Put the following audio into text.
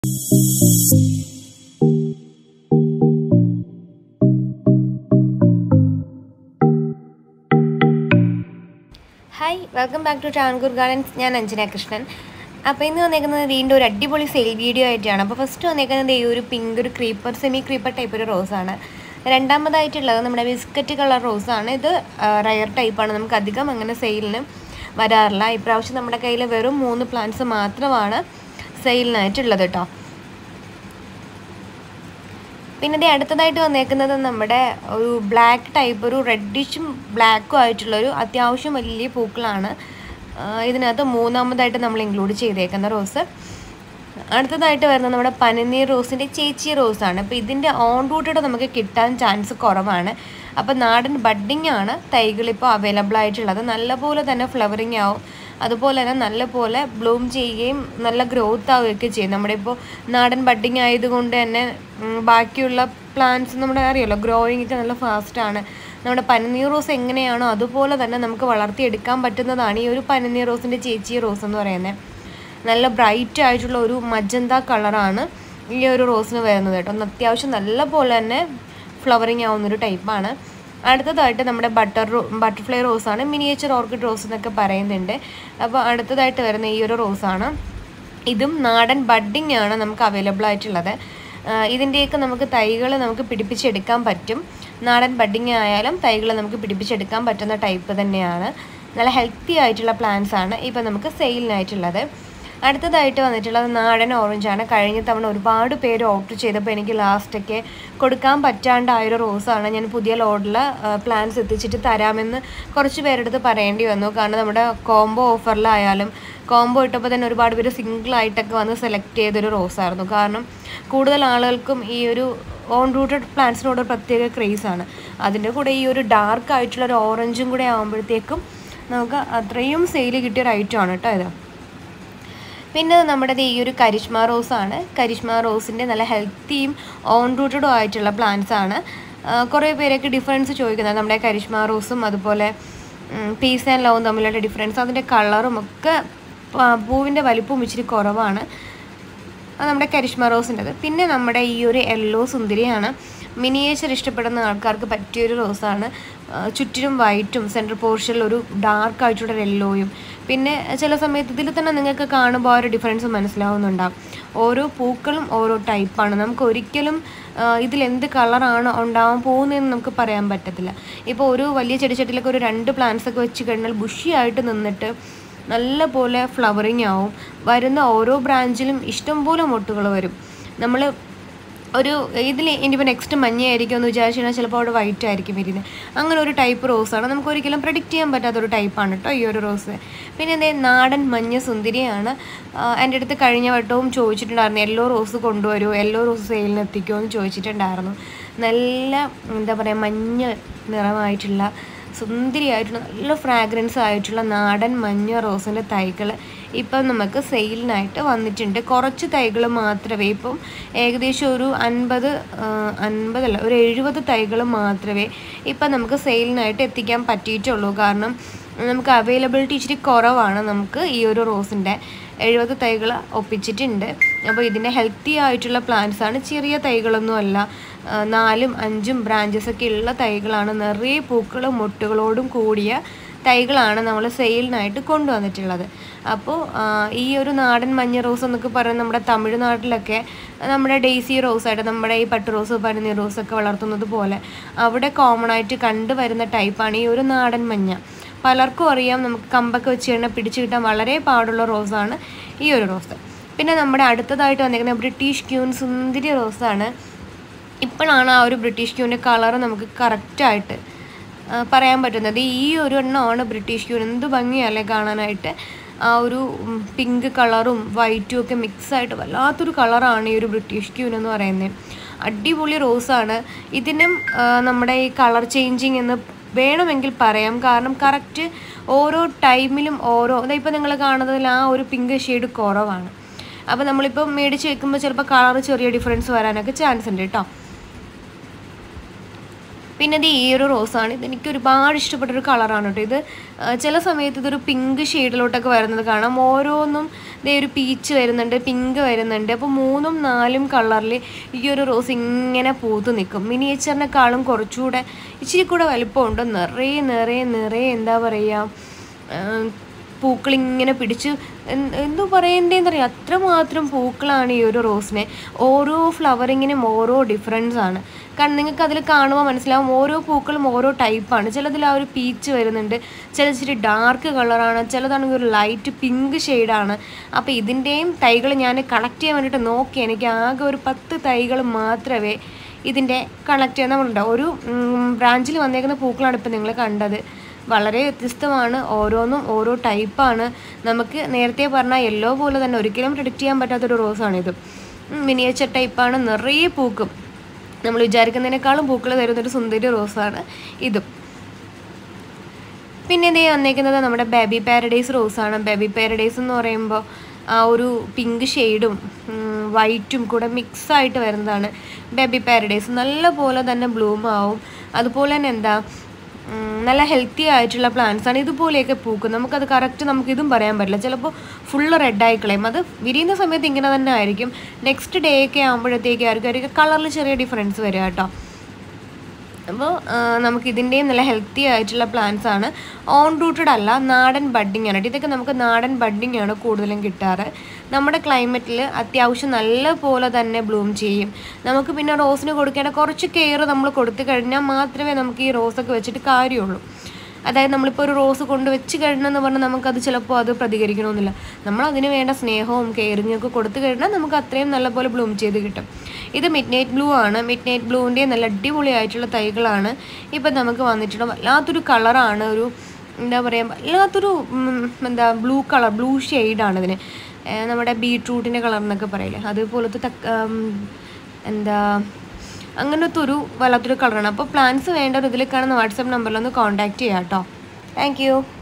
hi welcome back to Travancore gardens ഞാൻ അഞ്ജന കൃഷ്ണൻ അപ്പോൾ ഇന്ന് വന്നേക്കുന്നത് വീണ്ടും ഒരു അടിപൊളി സെയിൽ വീഡിയോ ആയിട്ടാണ് അപ്പോൾ ഫസ്റ്റ് വന്നേക്കുന്നത് ഈ ഒരു പിങ്ക് ഒരു ക്രീപ്പർ സെമി ക്രീപ്പർ ടൈപ്പ് ഒരു റോസാണ് രണ്ടാമതായിട്ടുള്ളത് നമ്മുടെ ബിസ്ക്കറ്റ് കളർ റോസാണ് ഇത് റയർ ടൈപ്പാണ് നമുക്ക് അധികം അങ്ങനെ സെയിലിന് വരാറില്ല ഇപ്രാവശ്യം നമ്മുടെ കയ്യിൽ വെറും മൂന്ന് പ്ലാന്റ്സ് മാത്രമാണ് സെയിലിനായിട്ടുള്ളത് കേട്ടോ പിന്നെ ഇത് അടുത്തതായിട്ട് വന്നേക്കുന്നത് നമ്മുടെ ഒരു ബ്ലാക്ക് ടൈപ്പ് ഒരു റെഡിഷും ബ്ലാക്കും ആയിട്ടുള്ളൊരു അത്യാവശ്യം വലിയ പൂക്കളാണ് ആ, ഇതിനകത്ത് മൂന്നാമതായിട്ട് നമ്മൾ ഇൻക്ലൂഡ് ചെയ്തേക്കുന്ന റോസ് അടുത്തതായിട്ട് വരുന്നത് നമ്മുടെ പനിനീർ റോസിൻ്റെ ചേച്ചി റോസാണ് അപ്പോൾ ഇതിൻ്റെ ഓൺ റൂട്ടഡ് നമുക്ക് കിട്ടാൻ ചാൻസ് കുറവാണ് അപ്പോൾ നാടൻ ബഡ്ഡിംഗ് ആണ് തൈകൾ ഇപ്പോൾ അവൈലബിൾ ആയിട്ടുള്ളത് നല്ലപോലെ തന്നെ ഫ്ലവറിങ് ആവും അതുപോലെ തന്നെ നല്ലപോലെ ബ്ലൂം ചെയ്യുകയും നല്ല ഗ്രോത്ത് ആവുകയൊക്കെ ചെയ്യും നമ്മുടെ ഇപ്പോൾ നാടൻ ബഡ്ഡിങ് ആയതുകൊണ്ട് തന്നെ ഉം, ബാക്കിയുള്ള പ്ലാന്റ്സ് നമ്മുടെ അറിയാലോ ഗ്രോയിങ് ഒക്കെ നല്ല ഫാസ്റ്റാണ് നമ്മുടെ പനിനീർ റോസ് എങ്ങനെയാണോ അതുപോലെ തന്നെ നമുക്ക് വളർത്തിയെടുക്കാൻ പറ്റുന്നതാണ് ഈ ഒരു പനിനീർ റോസിൻ്റെ ചേച്ചി റോസ് എന്ന് പറയുന്നത് നല്ല ബ്രൈറ്റ് ആയിട്ടുള്ള ഒരു മജന്ത കളറാണ് ഈ ഒരു റോസിന് വരുന്നത് കേട്ടോ ഒന്ന് അത്യാവശ്യം നല്ല പോലെ തന്നെ ഫ്ലവറിങ് ആവുന്നൊരു ടൈപ്പാണ് അടുത്തതായിട്ട് നമ്മുടെ ബട്ടർ റോ ബട്ടർഫ്ലൈ റോസാണ് മിനിയേച്ചർ ഓർക്കിഡ് റോസ് എന്നൊക്കെ പറയുന്നുണ്ട് അപ്പോൾ അടുത്തതായിട്ട് വരുന്ന ഈ ഒരു റോസാണ് ഇതും നാടൻ ബഡ്ഡിംഗ് ആണ് നമുക്ക് അവൈലബിൾ ആയിട്ടുള്ളത് ആ, ഇതിൻ്റെയൊക്കെ നമുക്ക് തൈകൾ നമുക്ക് പിടിപ്പിച്ചെടുക്കാൻ പറ്റും നാടൻ ബഡ്ഡിംഗ് ആയാലും തൈകൾ നമുക്ക് പിടിപ്പിച്ചെടുക്കാൻ പറ്റുന്ന ടൈപ്പ് തന്നെയാണ് നല്ല ഹെൽത്തി ആയിട്ടുള്ള പ്ലാന്റ്സ് ആണ് ഇപ്പോൾ നമുക്ക് സെയിലിനായിട്ടുള്ളത് അടുത്തതായിട്ട് വന്നിട്ടുള്ളത് നാടൻ ഓറഞ്ചാണ് കഴിഞ്ഞ തവണ ഒരുപാട് പേര് ഓർഡർ ചെയ്തപ്പോൾ എനിക്ക് ലാസ്റ്റൊക്കെ കൊടുക്കാൻ പറ്റാണ്ടായൊരു റോസാണ് ഞാൻ പുതിയ ലോഡിൽ പ്ലാൻസ് എത്തിച്ചിട്ട് തരാമെന്ന് കുറച്ച് പേരെടുത്ത് പറയേണ്ടി വന്നു കാരണം നമ്മുടെ കോംബോ ഓഫറിലായാലും കോംബോ ഇട്ടപ്പോൾ തന്നെ ഒരുപാട് പേര് സിംഗിൾ ആയിട്ടൊക്കെ വന്ന് സെലക്ട് ചെയ്തൊരു റോസായിരുന്നു കാരണം കൂടുതൽ ആളുകൾക്കും ഈ ഒരു ഓൺ റൂട്ടഡ് പ്ലാന്റ്സിനോട് ഒരു പ്രത്യേക ക്രേസാണ് അതിൻ്റെ കൂടെ ഈ ഒരു ഡാർക്ക് ആയിട്ടുള്ള ഒരു ഓറഞ്ചും കൂടെ ആകുമ്പോഴത്തേക്കും നമുക്ക് അത്രയും സെയിൽ കിട്ടിയ ഒരു ഐറ്റമാണ് കേട്ടോ ഇത് പിന്നെ നമ്മുടെ ദേ ഈ ഒരു കരിഷ്മ റോസാണ് കരിഷ്മ റോസിൻ്റെ നല്ല ഹെൽത്തിയും ഓൺ റൂട്ടഡും ആയിട്ടുള്ള പ്ലാന്റ്സ് ആണ് ആ, കുറേ പേരൊക്കെ ഡിഫറൻസ് ചോദിക്കുന്നത് നമ്മുടെ കരിഷ്മ റോസും അതുപോലെ പീസ് ആൻഡ് ലവും തമ്മിലുള്ള ഡിഫറൻസ് അതിൻ്റെ കളറും ഒക്കെ പ- പൂവിൻ്റെ വലിപ്പവും ഇച്ചിരി കുറവാണ് അത് നമ്മുടെ കരിഷ്മ റോസിൻ്റെത് പിന്നെ നമ്മുടെ ഈ ഒരു യെല്ലോ സുന്ദരിയാണ് മിനിയേച്ചർ ഇഷ്ടപ്പെടുന്ന ആൾക്കാർക്ക് പറ്റിയൊരു റോസാണ് ആ, ചുറ്റിനും വൈറ്റും സെൻട്രൽ പോർഷനിൽ ഒരു ഡാർക്ക് ആയിട്ടുള്ള യെല്ലോയും പിന്നെ ചില സമയത്ത് ഇതിൽ തന്നെ നിങ്ങൾക്ക് കാണുമ്പോൾ ആ ഒരു ഡിഫറൻസ് മനസ്സിലാവുന്നുണ്ടാവും ഓരോ പൂക്കളും ഓരോ ടൈപ്പാണ് നമുക്ക് ഒരിക്കലും ആ, ഇതിലെന്ത് കളറാണ് ഉണ്ടാവാൻ പോകുന്നതെന്ന് നമുക്ക് പറയാൻ പറ്റത്തില്ല ഇപ്പോൾ ഒരു വലിയ ചെടിച്ചട്ടിലൊക്കെ ഒരു രണ്ട് പ്ലാന്റ്സ് ഒക്കെ വെച്ച് കഴിഞ്ഞാൽ ബുഷിയായിട്ട് നിന്നിട്ട് നല്ല പോലെ ഫ്ലവറിങ് ആവും വരുന്ന ഓരോ ബ്രാഞ്ചിലും ഇഷ്ടംപോലെ മൊട്ടുകൾ വരും നമ്മൾ ഒരു ഇതിൽ ഇനിയിപ്പോൾ നെക്സ്റ്റ് മഞ്ഞയായിരിക്കും എന്ന് വിചാരിച്ചു കഴിഞ്ഞാൽ ചിലപ്പോൾ അവിടെ വൈറ്റ് ആയിരിക്കും വരുന്നത് അങ്ങനെ ഒരു ടൈപ്പ് റോസാണ് നമുക്ക് ഒരിക്കലും പ്രഡിക്റ്റ് ചെയ്യാൻ പറ്റാത്തൊരു ടൈപ്പാണ് കേട്ടോ ഈ ഒരു റോസ് പിന്നെ എന്തേ നാടൻ മഞ്ഞ സുന്ദരിയാണ് ആ, എൻ്റെ അടുത്ത് കഴിഞ്ഞ വട്ടവും ചോദിച്ചിട്ടുണ്ടായിരുന്നു യെല്ലോ റോസ് കൊണ്ടുവരുമോ യെല്ലോ റോസ് സെയിലിന് എത്തിക്കുമോ എന്ന് ചോദിച്ചിട്ടുണ്ടായിരുന്നു നല്ല എന്താ പറയുക മഞ്ഞ നിറമായിട്ടുള്ള സുന്ദരിയായിട്ടുള്ള നല്ല ഫ്രാഗ്രൻസ് ആയിട്ടുള്ള നാടൻ മഞ്ഞ റോസിൻ്റെ തൈകൾ ഇപ്പം നമുക്ക് സെയിലിനായിട്ട് വന്നിട്ടുണ്ട് കുറച്ച് തൈകൾ മാത്രമേ ഇപ്പം ഏകദേശം ഒരു അൻപത് ആ, അൻപതല്ല ഒരു എഴുപത് തൈകൾ മാത്രമേ ഇപ്പം നമുക്ക് സെയിലിനായിട്ട് എത്തിക്കാൻ പറ്റിയിട്ടുള്ളൂ കാരണം നമുക്ക് അവൈലബിലിറ്റി ഇച്ചിരി കുറവാണ് നമുക്ക് ഈ ഒരു റോസിൻ്റെ എഴുപത് തൈകൾ ഒപ്പിച്ചിട്ടുണ്ട് അപ്പോൾ ഇതിൻ്റെ ഹെൽത്തി ആയിട്ടുള്ള പ്ലാന്റ്സ് ആണ് ചെറിയ തൈകളൊന്നും അല്ല ആ, നാലും അഞ്ചും ബ്രാഞ്ചസ് ഒക്കെ ഉള്ള തൈകളാണ് നിറയെ പൂക്കളും മുട്ടുകളോടും കൂടിയ തൈകളാണ് നമ്മൾ സെയിലിനായിട്ട് കൊണ്ടുവന്നിട്ടുള്ളത് അപ്പോൾ ആ, ഈ ഒരു നാടൻ മഞ്ഞ റോസ് എന്നൊക്കെ പറയുന്നത് നമ്മുടെ തമിഴ്നാട്ടിലൊക്കെ നമ്മുടെ ഡെയ്സി റോസായിട്ട് നമ്മുടെ ഈ പട്ട് റോസ് പനിനീർ റോസ് ഒക്കെ വളർത്തുന്നത് പോലെ അവിടെ കോമൺ ആയിട്ട് കണ്ടുവരുന്ന ടൈപ്പാണ് ഈ ഒരു നാടൻ മഞ്ഞ പലർക്കും അറിയാം നമുക്ക് കമ്പൊക്കെ വെച്ച് കഴിഞ്ഞാൽ പിടിച്ചു കിട്ടാൻ വളരെ പാടുള്ള റോസാണ് ഈ ഒരു റോസ് പിന്നെ നമ്മുടെ അടുത്തതായിട്ട് വന്നിരിക്കുന്ന ബ്രിട്ടീഷ് ക്യൂൻ സുന്ദരി റോസാണ് ഇപ്പോഴാണ് ആ ഒരു ബ്രിട്ടീഷ് ക്യൂവിൻ്റെ കളറ് നമുക്ക് കറക്റ്റായിട്ട് പറയാൻ പറ്റുന്നത് ഈ ഒരു എണ്ണമാണ് ബ്രിട്ടീഷ് ക്യൂൻ എന്ത് ഭംഗിയല്ലേ കാണാനായിട്ട് ആ ഒരു പിങ്ക് കളറും വൈറ്റും ഒക്കെ മിക്സ് ആയിട്ട് വല്ലാത്തൊരു കളറാണ് ഈ ഒരു ബ്രിട്ടീഷ് ക്യൂൻ എന്ന് പറയുന്നത് അടിപൊളി റോസാണ് ഇതിനും ആ, നമ്മുടെ ഈ കളർ ചേഞ്ചിങ് എന്ന് വേണമെങ്കിൽ പറയാം കാരണം കറക്റ്റ് ഓരോ ടൈമിലും ഓരോ ഇപ്പോൾ നിങ്ങൾ കാണുന്നതിൽ ആ ഒരു പിങ്ക് ഷെയ്ഡ് കുറവാണ് അപ്പോൾ നമ്മളിപ്പോൾ മേടിച്ച് വെക്കുമ്പോൾ ചിലപ്പോൾ കളർ ചെറിയ ഡിഫറൻസ് വരാനൊക്കെ ചാൻസ് ഉണ്ട് കേട്ടോ പിന്നെ ഇത് ഈ ഒരു റോസാണ് ഇത് എനിക്ക് ഒരുപാട് ഇഷ്ടപ്പെട്ടൊരു കളറാണ് കേട്ടോ ഇത് ആ, ചില സമയത്ത് ഇതൊരു പിങ്ക് ഷെയ്ഡിലോട്ടൊക്കെ വരുന്നത് കാണാം ഓരോന്നും ഇതേ ഒരു പീച്ച് വരുന്നുണ്ട് പിങ്ക് വരുന്നുണ്ട് അപ്പോൾ മൂന്നും നാലും കളറിൽ ഈ ഒരു റോസ് ഇങ്ങനെ പൂത്ത് നിൽക്കും മിനിയേച്ചറിനെക്കാളും കുറച്ചുകൂടെ ഇച്ചിരി കൂടെ വലിപ്പമുണ്ട് നിറയെ നിറയെ നിറയെ എന്താ പറയുക പൂക്കളിങ്ങനെ പിടിച്ച് എന്ത് എന്തോ പറയണ്ടേന്ന് അറിയാം അത്രമാത്രം പൂക്കളാണ് ഈ ഒരു റോസിനെ ഓരോ ഫ്ലവറിങ്ങിനും ഓരോ ഡിഫറൻസ് ആണ് കാരണം നിങ്ങൾക്ക് അതിൽ കാണുമ്പോൾ മനസ്സിലാവും ഓരോ പൂക്കളും ഓരോ ടൈപ്പാണ് ചിലതിൽ ആ ഒരു പീച്ച് വരുന്നുണ്ട് ചില ഇച്ചിരി ഡാർക്ക് കളറാണ് ചിലതാണെങ്കിൽ ഒരു ലൈറ്റ് പിങ്ക് ഷെയ്ഡാണ് അപ്പോൾ ഇതിൻ്റെയും തൈകൾ ഞാൻ കളക്ട് ചെയ്യാൻ വേണ്ടിയിട്ട് നോക്കി എനിക്ക് ആകെ ഒരു പത്ത് തൈകൾ മാത്രമേ ഇതിൻ്റെ കളക്ട് ചെയ്യാൻ നമ്മളുണ്ട് ഒരു ബ്രാഞ്ചിൽ വന്നേക്കുന്ന പൂക്കളാണ് ഇപ്പോൾ നിങ്ങൾ കണ്ടത് വളരെ വ്യത്യസ്തമാണ് ഓരോന്നും ഓരോ ടൈപ്പാണ് നമുക്ക് നേരത്തെ പറഞ്ഞ യെല്ലോ പോലെ തന്നെ ഒരിക്കലും പ്രിഡിക്റ്റ് ചെയ്യാൻ പറ്റാത്തൊരു റോസാണിത് മിനിയേച്ചർ ടൈപ്പാണ് നിറയെ പൂക്കും നമ്മൾ വിചാരിക്കുന്നതിനേക്കാളും പൂക്കൾ തരുന്നൊരു സുന്ദരി റോസാണ് ഇതും പിന്നെ ഇതേ വന്നേക്കുന്നത് നമ്മുടെ ബേബി പാരഡൈസ് റോസാണ് ബേബി പാരഡൈസ് എന്ന് പറയുമ്പോൾ ആ ഒരു പിങ്ക് ഷെയ്ഡും വൈറ്റും കൂടെ മിക്സ് ആയിട്ട് വരുന്നതാണ് ബേബി പാരഡൈസ് നല്ല പോലെ തന്നെ ബ്ലൂം ആവും അതുപോലെ തന്നെ എന്താ ഉം, നല്ല ഹെൽത്തി ആയിട്ടുള്ള പ്ലാന്റ്സ് ആണ് ഇതുപോലെയൊക്കെ പൂക്കും നമുക്കത് കറക്റ്റ് നമുക്ക് ഇതും പറയാൻ പറ്റില്ല ചിലപ്പോൾ ഫുള്ള് റെഡായി കളയും അത് വിരിയുന്ന സമയത്ത് ഇങ്ങനെ തന്നെ ആയിരിക്കും നെക്സ്റ്റ് ഡേ ഒക്കെ ആകുമ്പോഴത്തേക്കായിരിക്കും അവർക്ക് കളറിൽ ചെറിയ ഡിഫറൻസ് വരിക കേട്ടോ അപ്പോൾ നമുക്ക് ഇതിൻ്റെയും നല്ല ഹെൽത്തി ആയിട്ടുള്ള പ്ലാന്റ്സ് ആണ് ഓൺ റൂട്ടഡ് അല്ല നാടൻ ബഡ്ഡിങ് ആണ് ഇതൊക്കെ നമുക്ക് നാടൻ ബഡ്ഡിങ് ആണ് കൂടുതലും കിട്ടാറ് നമ്മുടെ ക്ലൈമറ്റിൽ അത്യാവശ്യം നല്ല പോലെ തന്നെ ബ്ലൂം ചെയ്യും നമുക്ക് പിന്നെ റോസിന് കൊടുക്കേണ്ട കുറച്ച് കെയർ നമ്മൾ കൊടുത്തു കഴിഞ്ഞാൽ മാത്രമേ നമുക്ക് ഈ റോസൊക്കെ വെച്ചിട്ട് കാര്യമുള്ളൂ അതായത് നമ്മളിപ്പോൾ ഒരു റോസ് കൊണ്ട് വെച്ച് കഴിഞ്ഞെന്ന് പറഞ്ഞാൽ നമുക്കത് ചിലപ്പോൾ അത് പ്രതികരിക്കണമെന്നില്ല നമ്മൾ അതിന് വേണ്ട സ്നേഹവും കെയറിങ്ങും ഒക്കെ കൊടുത്തു കഴിഞ്ഞാൽ നമുക്ക് അത്രയും നല്ലപോലെ ബ്ലൂം ചെയ്ത് കിട്ടും ഇത് മിഡ് നൈറ്റ് ബ്ലൂ ആണ് മിഡ് നൈറ്റ് ബ്ലൂവിൻ്റെ നല്ല അടിപൊളിയായിട്ടുള്ള തൈകളാണ് ഇപ്പം നമുക്ക് വന്നിട്ടുള്ള വല്ലാത്തൊരു കളറാണ് ഒരു എന്താ പറയുക വല്ലാത്തൊരു ഉം, എന്താ ബ്ലൂ കളർ ബ്ലൂ ഷെയ്ഡാണ് ഇതിന് ഏഹ് നമ്മുടെ ബീട്രൂട്ടിൻ്റെ കളർ എന്നൊക്കെ പറയില്ലേ അതുപോലത്തെ തക്ക ഉം, എന്താ അങ്ങനത്തെ ഒരു വല്ലാത്തൊരു കളറാണ് അപ്പോൾ പ്ലാൻസ് വേണ്ടവർ ഇതിൽ കാണുന്ന വാട്സാപ്പ് നമ്പറിലൊന്ന് കോൺടാക്റ്റ് ചെയ്യാം കേട്ടോ താങ്ക് യു